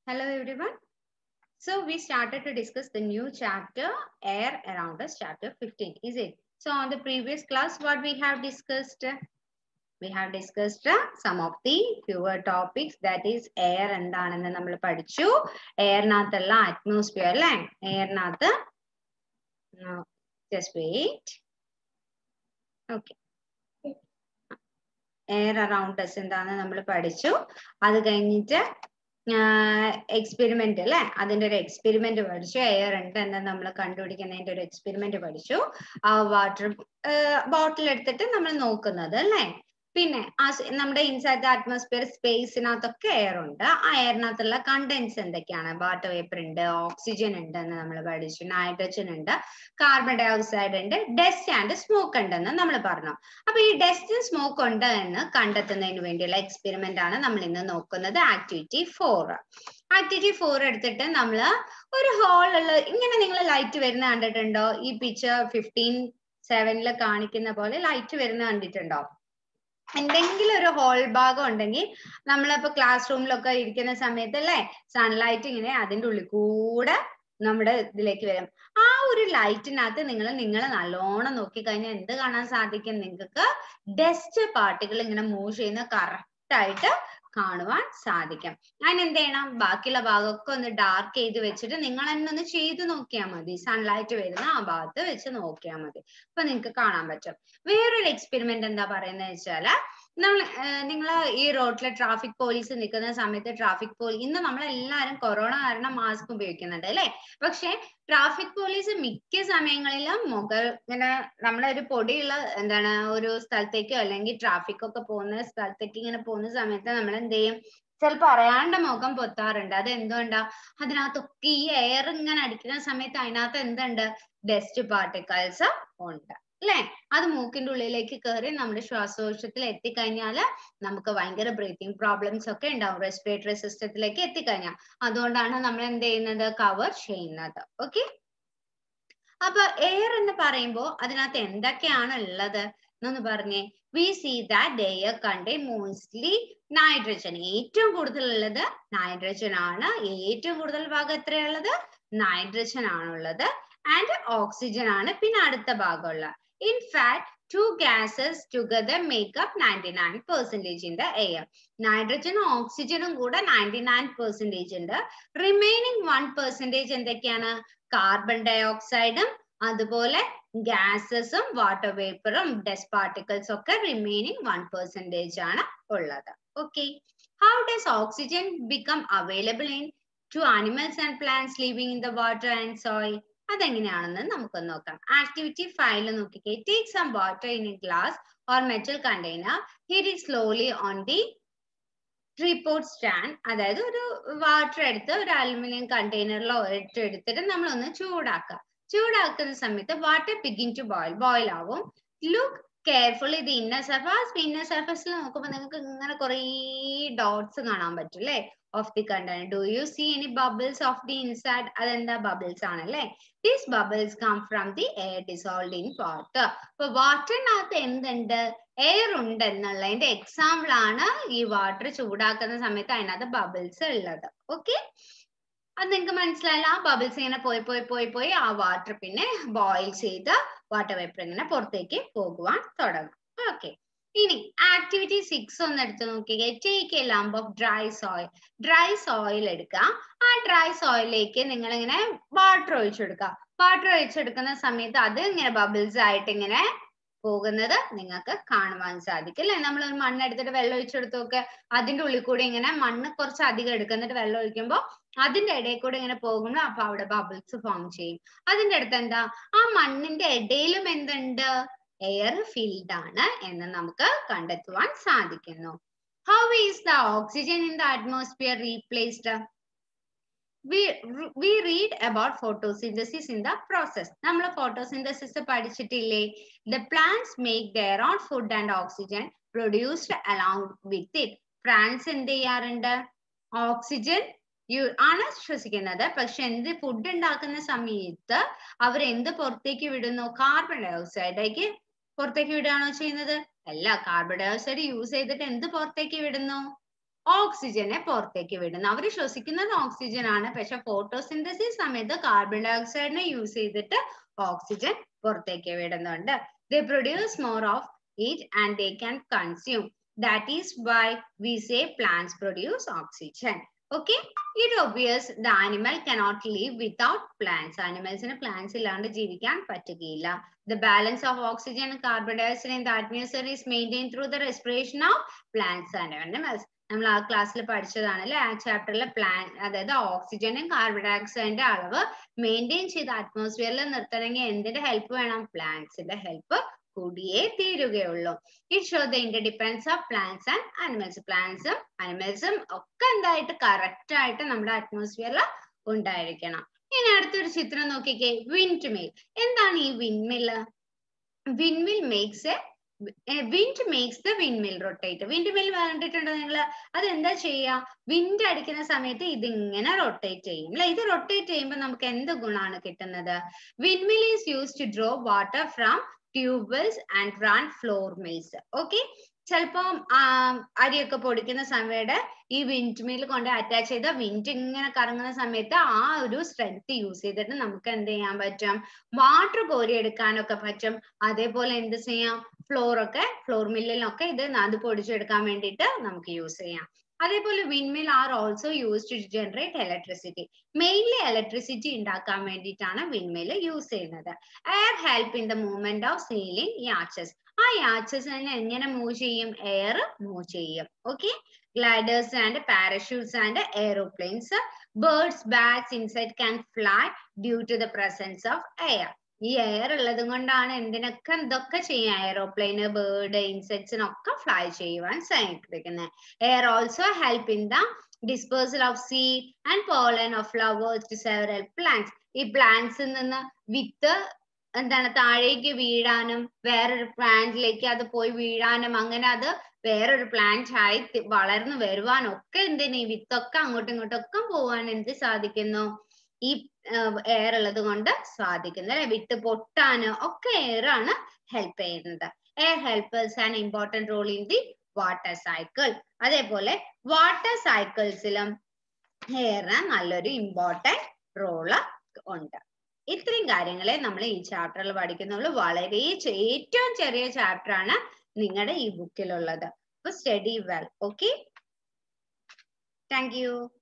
Hello everyone. So we started to discuss the new chapter, Air Around Us, chapter 15, is it? So on the previous class, what we have discussed? We have discussed uh, some of the fewer topics that is air എന്താണെന്ന് നമ്മൾ പഠിച്ചു എയറിനകത്തുള്ള atmosphere അല്ലേ എയറിനകത്ത് just wait okay air around us എന്താണെന്ന് നമ്മൾ പഠിച്ചു അത് കഴിഞ്ഞിട്ട് എക്സ്പെരിമെന്റ് അല്ലെ അതിന്റെ ഒരു എക്സ്പെരിമെന്റ് പഠിച്ചു എയർ ഉണ്ട് എന്ന് നമ്മൾ കണ്ടുപിടിക്കുന്നതിന്റെ ഒരു എക്സ്പെരിമെന്റ് പഠിച്ചു ആ വാട്ടർ ബോട്ടിൽ എടുത്തിട്ട് നമ്മൾ നോക്കുന്നത് അല്ലെ പിന്നെ ആ സ് നമ്മുടെ ഇൻസൈഡ് ദ അറ്റ്മോസ്ഫിയർ സ്പേസിനകത്തൊക്കെ എയർ ഉണ്ട് ആ എയറിനകത്തുള്ള കണ്ടൻസ് എന്തൊക്കെയാണ് വാട്ടർ വേപ്പർ ഉണ്ട് ഓക്സിജൻ ഉണ്ട് എന്ന് നമ്മൾ പഠിച്ചു നൈട്രജൻ ഉണ്ട് കാർബൺ ഡൈ ഓക്സൈഡ് ഉണ്ട് ഡസ്റ്റ് ആൻഡ് സ്മോക്ക് ഉണ്ടെന്ന് നമ്മൾ പറഞ്ഞു അപ്പൊ ഈ ഡസ്റ്റ് സ്മോക്ക് ഉണ്ട് എന്ന് കണ്ടെത്തുന്നതിന് വേണ്ടിയുള്ള എക്സ്പെരിമെന്റ് ആണ് നമ്മൾ ഇന്ന് നോക്കുന്നത് ആക്ടിവിറ്റി ഫോർ ആക്ടിവിറ്റി ഫോർ എടുത്തിട്ട് നമ്മൾ ഒരു ഹോളുള്ള ഇങ്ങനെ നിങ്ങൾ ലൈറ്റ് വരുന്ന കണ്ടിട്ടുണ്ടോ ഈ പിക്ചർ ഫിഫ്റ്റീൻ സെവനിൽ കാണിക്കുന്ന പോലെ ലൈറ്റ് വരുന്ന കണ്ടിട്ടുണ്ടോ എന്തെങ്കിലും ഒരു ഹോൾ ഭാഗം ഉണ്ടെങ്കിൽ നമ്മളിപ്പോ ക്ലാസ് റൂമിലൊക്കെ ഇരിക്കുന്ന സമയത്ത് അല്ലേ സൺലൈറ്റ് ഇങ്ങനെ അതിന്റെ ഉള്ളിൽ കൂടെ നമ്മുടെ ഇതിലേക്ക് വരും ആ ഒരു ലൈറ്റിനകത്ത് നിങ്ങൾ നിങ്ങൾ നല്ലോണം നോക്കിക്കഴിഞ്ഞാൽ എന്ത് കാണാൻ സാധിക്കും നിങ്ങൾക്ക് ഡസ്റ്റ് പാർട്ടികൾ ഇങ്ങനെ മൂവ് ചെയ്യുന്ന കറക്റ്റ് ആയിട്ട് കാണുവാൻ സാധിക്കും അതിന് എന്ത് ചെയ്യണം ബാക്കിയുള്ള ഭാഗമൊക്കെ ഒന്ന് ഡാർക്ക് ചെയ്ത് വെച്ചിട്ട് നിങ്ങൾ തന്നെ ഒന്ന് ചെയ്ത് നോക്കിയാൽ മതി സൺലൈറ്റ് വരുന്ന ആ ഭാഗത്ത് വെച്ച് നോക്കിയാൽ മതി അപ്പൊ നിങ്ങൾക്ക് കാണാൻ പറ്റും വേറൊരു എക്സ്പെരിമെന്റ് എന്താ പറയുന്നത് വെച്ചാല് നമ്മൾ നിങ്ങൾ ഈ റോഡിലെ ട്രാഫിക് പോലീസ് നിൽക്കുന്ന സമയത്ത് ട്രാഫിക് പോലീസ് ഇന്ന് നമ്മളെല്ലാരും കൊറോണ കാരണം മാസ്ക് ഉപയോഗിക്കുന്നുണ്ട് അല്ലെ പക്ഷെ ട്രാഫിക് പോലീസ് മിക്ക സമയങ്ങളിലും മുകൾ ഇങ്ങനെ നമ്മളെ ഒരു പൊടിയുള്ള എന്താണ് ഒരു സ്ഥലത്തേക്കോ അല്ലെങ്കിൽ ട്രാഫിക് ഒക്കെ പോകുന്ന സ്ഥലത്തേക്ക് ഇങ്ങനെ പോകുന്ന സമയത്ത് നമ്മൾ എന്ത് ചെയ്യും ചിലപ്പോ അറിയാണ്ട് മുഖം പൊത്താറുണ്ട് അത് എന്തുകൊണ്ടാ അതിനകത്തൊക്കെ ഈ എയർ ഇങ്ങനെ അടിക്കുന്ന സമയത്ത് അതിനകത്ത് എന്തുണ്ട് ഡസ്റ്റ് പാർട്ടിക്കിൾസ് ഉണ്ട് അല്ലെ അത് മൂക്കിന്റെ ഉള്ളിലേക്ക് കയറി നമ്മുടെ ശ്വാസകോശത്തിൽ എത്തിക്കഴിഞ്ഞാല് നമുക്ക് ഭയങ്കര ബ്രീത്തിങ് പ്രോബ്ലംസ് ഒക്കെ ഉണ്ടാവും റെസ്പിറേറ്ററി സിസ്റ്റത്തിലേക്ക് എത്തിക്കഴിഞ്ഞാൽ അതുകൊണ്ടാണ് നമ്മൾ എന്ത് ചെയ്യുന്നത് കവർ ചെയ്യുന്നത് ഓക്കെ അപ്പൊ എയർ എന്ന് പറയുമ്പോൾ അതിനകത്ത് എന്തൊക്കെയാണ് ഉള്ളത് എന്നൊന്ന് പറഞ്ഞേ we see that air contain mostly nitrogen ഏറ്റവും കൂടുതൽ ഉള്ളത് നൈട്രജൻ ആണ് ഏറ്റവും കൂടുതൽ ഭാഗം എത്രയുള്ളത് നൈട്രജൻ ആണുള്ളത് ആൻഡ് ഓക്സിജൻ ആണ് പിന്നെ അടുത്ത ഭാഗമുള്ള in fact two gases together make up 99 percentage in the air. നൈട്രജനും ഓക്സിജനും കൂടെ 99 പെർസെന്റേജ് ഉണ്ട് റിമൈനിങ് വൺ പെർസെന്റേജ് എന്തൊക്കെയാണ് കാർബൺ ഡൈ ഓക്സൈഡും അതുപോലെ ഗ്യാസസും വാട്ടർ വേപ്പറും ഡസ്റ്റ് പാർട്ടിക്കിൾസ് ഒക്കെ റിമൈനിങ് വൺ പെർസെന്റേജ് ആണ് ഉള്ളത് okay how does oxygen become available in to animals and plants living in the water and soil അതെങ്ങനെയാണെന്ന് നമുക്ക് നോക്കാം ആക്ടിവിറ്റി ഫൈൽ നോക്കിക്കേ take some water in a glass or metal container heat it slowly on the tripod stand അതായത് ഒരു water എടുത്ത് ഒരു aluminium കണ്ടെയ്നറിലോ ഇട്ട് എടുത്തിട്ട് നമ്മളൊന്ന് ചൂടാക്കുക ചൂടാക്കുന്ന സമയത്ത് water begin to boil boil ആവും ലുക്ക് കെയർഫുള്ളി ഇത് ഇന്നർ സർഫസ് ഇന്നർ സർഫസിൽ നോക്കുമ്പോൾ നിങ്ങൾക്ക് ഇങ്ങനെ കുറേ ഡോട്ട്സ് കാണാൻ പറ്റും അല്ലേ of the container do you see any bubbles of the inside അതെന്താ ബബിൾസ് ആണല്ലേ these bubbles come from the air dissolved in water അപ്പൊ വാട്ടറിനകത്ത് എന്തുണ്ട് എയർ ഉണ്ട് എന്നുള്ളതിന്റെ എക്സാമ്പിൾ ആണ് ഈ വാട്ടർ ചൂടാക്കുന്ന സമയത്ത് അതിനകത്ത് ബബിൾസ് ഉള്ളത് ഓക്കെ അത് നിങ്ങൾക്ക് മനസ്സിലായല്ലോ ആ ബബിൾസ് ഇങ്ങനെ പോയി പോയി പോയി പോയി ആ വാട്ടർ പിന്നെ ബോയിൽ ചെയ്ത് വാട്ടർ വേപ്പർ ഇങ്ങനെ പുറത്തേക്ക് പോകുവാൻ തുടങ്ങും ഓക്കെ ഇനി ആക്ടിവിറ്റി സിക്സ് ഒന്ന് എടുത്ത് നോക്കിക്കേ take a lump of dry soil dry soil എടുക്കുക ആ ഡ്രൈ സോയിലേക്ക് നിങ്ങൾ ഇങ്ങനെ വാട്ടർ ഒഴിച്ചെടുക്കുക വാട്ടർ ഒഴിച്ചെടുക്കുന്ന സമയത്ത് അത് ഇങ്ങനെ ബബിൾസ് ആയിട്ട് ഇങ്ങനെ പോകുന്നത് നിങ്ങൾക്ക് കാണുവാൻ സാധിക്കും അല്ലെ നമ്മൾ ഒരു മണ്ണ് എടുത്തിട്ട് വെള്ളം ഒഴിച്ചെടുത്ത് നോക്കുക അതിന്റെ ഉള്ളിൽ കൂടി ഇങ്ങനെ മണ്ണ് കുറച്ച് അധികം എടുക്കുന്നിട്ട് വെള്ളം ഒഴിക്കുമ്പോൾ അതിന്റെ ഇടയിൽ കൂടെ ഇങ്ങനെ പോകുമ്പോൾ അപ്പൊ അവിടെ ബബിൾസ് ഫോം ചെയ്യും അതിന്റെ അടുത്ത് എന്താ ആ മണ്ണിന്റെ ഇടയിലും എന്തുണ്ട് എയർ ഫിൽഡ് ആണ് എന്ന് നമുക്ക് കണ്ടെത്തുവാൻ സാധിക്കുന്നു how is the oxygen in the atmosphere replaced we we read about photosynthesis in the process നമ്മൾ photosynthesis പഠിച്ചിട്ടില്ലേ the plants make their own food and oxygen produced along with it plants എന്ത് ചെയ്യാറുണ്ട് oxygen ആണ് ശ്വസിക്കുന്നത് പക്ഷെ എന്ത് food ഉണ്ടാക്കുന്ന സമയത്ത് അവർ എന്ത് പുറത്തേക്ക് വിടുന്നു കാർബൺ ഡൈ ഓക്സൈഡേക്ക് പുറത്തേക്ക് വിടുകയാണോ ചെയ്യുന്നത് അല്ല കാർബൺ ഡൈ ഓക്സൈഡ് യൂസ് ചെയ്തിട്ട് എന്ത് പുറത്തേക്ക് വിടുന്നു ഓക്സിജനെ പുറത്തേക്ക് വിടുന്നു അവർ ശ്വസിക്കുന്നത് ഓക്സിജൻ ആണ് പക്ഷെ ഫോട്ടോസിന്തസിസ് സമയത്ത് കാർബൺ ഡൈ ഓക്സൈഡിനെ യൂസ് ചെയ്തിട്ട് ഓക്സിജൻ പുറത്തേക്ക് വിടുന്നുണ്ട് they produce more of it and they can consume that is why we say plants produce oxygen okay it obvious the animal cannot live without plants ആനിമൽസിന് plants ഇല്ലാണ്ട് ജീവിക്കാൻ പറ്റുകയില്ല the balance of oxygen carbon dioxide in the atmosphere is maintain through the respiration of plants and animals നമ്മൾ ആ ക്ലാസ്സിൽ പഠിച്ചതാണ് അല്ലെ ആ ചാപ്റ്ററിലെ പ്ലാൻ അതായത് ഓക്സിജനും കാർബൺ ഡയോക്സൈഡിന്റെ അളവ് മെയിൻറ്റെയിൻ ചെയ്ത് അറ്റ്മോസ്ഫിയറിൽ നിർത്തണമെങ്കിൽ എന്തിന്റെ ഹെൽപ്പ് വേണം പ്ലാന്റ്സിന്റെ ഹെൽപ്പ് കൂടിയേ തീരുകയുള്ളൂ it show the interdependence of plants and animals പ്ലാന്റ്സും അനിമൽസും ഒക്കെ എന്തായിട്ട് കറക്റ്റ് ആയിട്ട് നമ്മുടെ അറ്റ്മോസ്ഫിയറിൽ ഉണ്ടായിരിക്കണം ഇനി അടുത്തൊരു ചിത്രം നോക്കിക്കേ വിൻഡ് മിൽ എന്താണ് ഈ windmill windmill makes a wind makes the wind mill rotate wind mill കണ്ടിട്ടുണ്ടോ നിങ്ങൾ അത് എന്താ ചെയ്യുക വിൻഡ് അടിക്കുന്ന സമയത്ത് ഇതിങ്ങനെ റൊട്ടേറ്റ് ചെയ്യും അല്ലെ ഇത് റൊട്ടേറ്റ് ചെയ്യുമ്പോൾ നമുക്ക് എന്ത് ഗുണമാണ് കിട്ടുന്നത് wind mill is use to draw water from tubewells and run flour mills okay ചിലപ്പം അരിയൊക്കെ പൊടിക്കുന്ന സമയത്ത് ഈ വിൻഡ് മിൽ കൊണ്ട് അറ്റാച്ച് ചെയ്ത വിൻഡ് ഇങ്ങനെ കറങ്ങുന്ന സമയത്ത് ആ ഒരു സ്ട്രെങ്ത് യൂസ് ചെയ്തിട്ട് നമുക്ക് എന്ത് ചെയ്യാൻ പറ്റും വാട്ടർ കോരിയെടുക്കാനൊക്കെ പറ്റും അതേപോലെ എന്ത് ചെയ്യാം ഫ്ലോർ ഒക്കെ ഫ്ലോർ മില്ലിലൊക്കെ ഇത് അത് പൊടിച്ചെടുക്കാൻ വേണ്ടിയിട്ട് നമുക്ക് യൂസ് ചെയ്യാം അതേപോലെ windmill are also use to generate electricity mainly electricity ഉണ്ടാക്കാൻ വേണ്ടിയിട്ടാണ് വിൻമിൽ യൂസ് ചെയ്യുന്നത് air help in the movement of sailing യാച്ചസ് ആ യാച്ചസ് തന്നെ എങ്ങനെ മൂവ് ചെയ്യും എയർ മൂവ് ചെയ്യും okay gliders and parachutes and aeroplanes birds bats insect can fly due to the presence of air ഈ എയർ ഉള്ളത് കൊണ്ടാണ് എന്തിനൊക്കെ എന്തൊക്കെ ചെയ്യാം എയറോപ്ലെയിന് ബേർഡ് ഇൻസെക്ട്സിനൊക്കെ ഫ്ലൈ ചെയ്യുവാൻ സാധിക്കുന്നത് air also help in the dispersal of seed and pollen of flowers to several plants ഈ പ്ലാന്റ്സിൽ നിന്ന് വിത്ത് എന്താണ് താഴേക്ക് വീഴാനും വേറൊരു പ്ലാന്റിലേക്ക് അത് പോയി വീഴാനും അങ്ങനെ അത് വേറൊരു പ്ലാന്റ് ആയി തി- വളർന്നു വരുവാനും ഒക്കെ എന്തിന് ഈ വിത്തൊക്കെ അങ്ങോട്ടും ഇങ്ങോട്ടും ഒക്കെ പോവാൻ എന്ത് സാധിക്കുന്നു ഈ എയർ ഉള്ളത് കൊണ്ട് സാധിക്കുന്നു അല്ലെ വിത്ത് പൊട്ടാന് ഒക്കെ എയർ ആണ് ഹെൽപ്പ് ചെയ്യുന്നത് air helpers an important role in the water cycle അതേപോലെ വാട്ടർ സൈക്കിൾസിലും എയറിന് നല്ലൊരു ഇമ്പോർട്ടന്റ് റോള് ഉണ്ട് ഇത്രയും കാര്യങ്ങളെ നമ്മൾ ഈ ചാപ്റ്ററിൽ പഠിക്കുന്നുള്ളൂ വളരെ ചെ- ഏറ്റവും ചെറിയ ചാപ്റ്റർ ആണ് നിങ്ങളുടെ ഈ ബുക്കിലുള്ളത് അപ്പൊ study well okay thank U